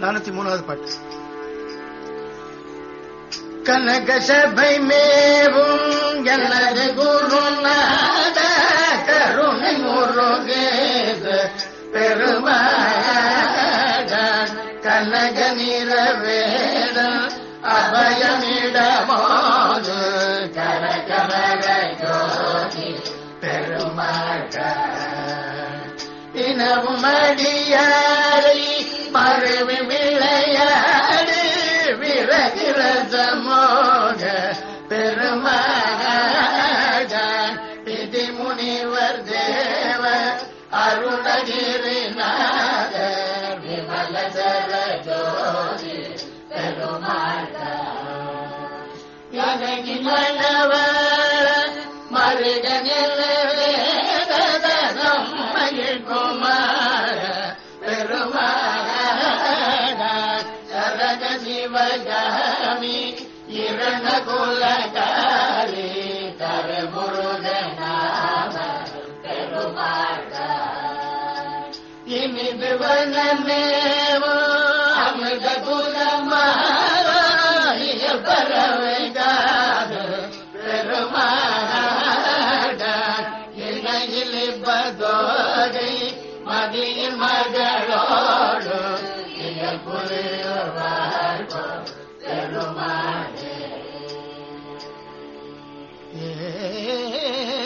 நானூத்தி மூணாவது பாட்டு கனக சபை மேவும் எனது குருநாத கருணை முருகேத பெருமாட கனக நிறவேட அபயமிடமோது கரகமர ஜோதி பெருமாட இனவும் அடியாரை மறுவி விளையாடு விரகிற சமோக பெருமாட பிதி முனிவர் தேவ அருணகிரிநாத விமல ஜல ஜோதி பெருமாட இறங்கி மன்னவர மருகனில் வேதனம் மயில் குமார பெருமாட சரக சிவகாமி இரண குலகாரி தர முருகநாம பெருமாட இனிது வனமேவோ அமிர்த குலமாரிய பறவைகாது பெருமாட இலையில் பதோகை மதியின் மகளோடு இயல் புரியுவார்கோ பெருமாடே ஏ